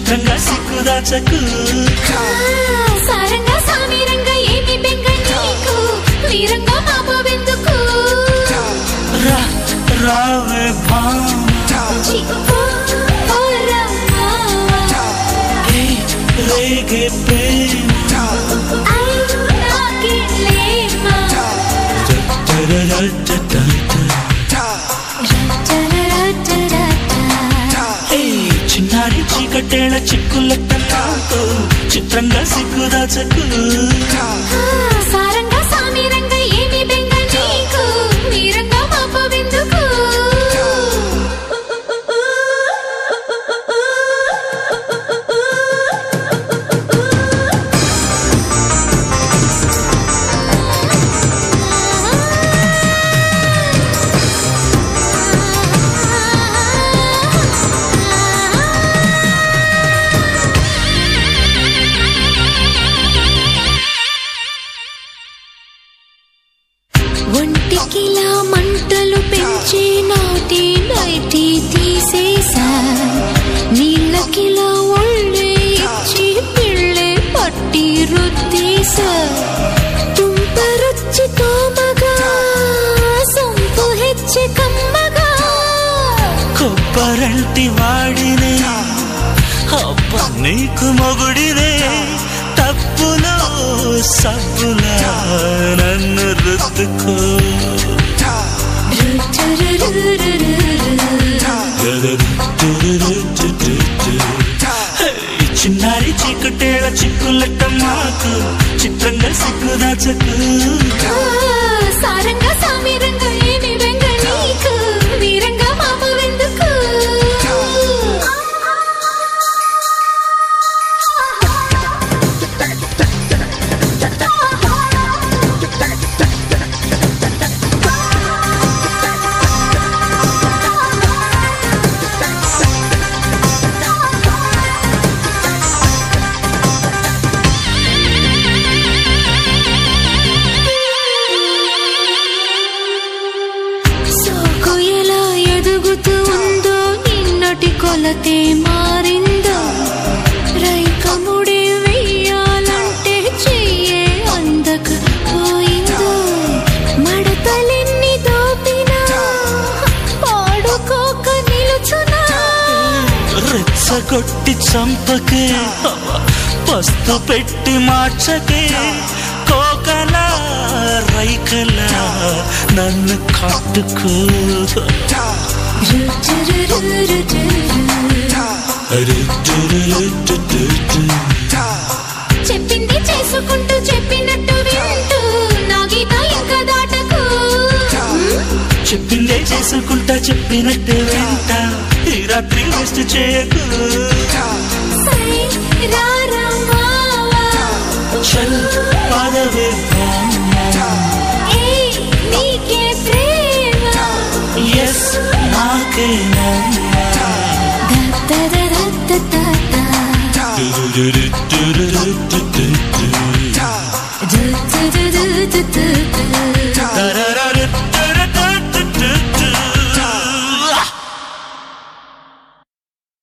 చిత్రంగా సిగ్గుదాచకు సారంగా సామీరంగా ఏమి బెంగ నీకు వీరంగా మాపోవెందుకు రా రావే భామ చిక్కు ఓరమ్మా. ఏ రేగే ప్రేమ ఐ నాకిలేమా. టరరరటటట. రటరటరట. ఏ చిన్నారి చీకటేళ చిక్కులెట్ట నాకు చిత్రంగా సిగ్గుదాచకు సారంగా సామీరంగా ఏమి బెంగ నీకు వీరంగా మాపోవెందుకు ఒంటికిలా మంటలు పెంచి నాటి నైటి తీసేసా నీళ్ళకిలా ఒళ్ళే ఇచ్చి పిళ్ళే పట్టి రుద్దేసా తుంపరుచ్చి తోమగా సొంపు హెచ్చి కమ్మగా కొబ్బరంటి వాడినే అబ్బ నీకు మొగుడినే తప్పులో సబ్బులా నన్ను రుద్దుకో ఈ చిన్నారి చీకటేళ చిక్కులెట్ట మాకు చిత్రంగా సిగ్గుదాచకు సారంగా సామీరంగా ఏమి వెంగ నీకు వీరంగా మామవెందుకు సోకు ఎలా ఎదుగుతూ ఉందో నిన్నటి కొలతే మారిందో రైకముడే వెయ్యాలంటే చెయ్యే అందక పోయిందో మడతలెన్ని దోపినా పాడుకోక నిలుచునా రెచ్చగొట్టి చంపకే పస్తు పెట్టి మార్చకే కోకలా రైకలా నన్ను కట్టుకో చెప్పింది చేసుకుంటూ చెప్పినట్టు వింటూ నా గీత ఇంకా దాటకు చెప్పిందే చేసుకుంటా చెప్పినట్టే వెంట ఈ రాత్రి వేస్ట్ చేయకు సై రారా మావా. చల్ పదవే ఏయ్, నీకే ప్రేమ. ఎస్ నాకే దద్దదదద్దదద. నమ్మా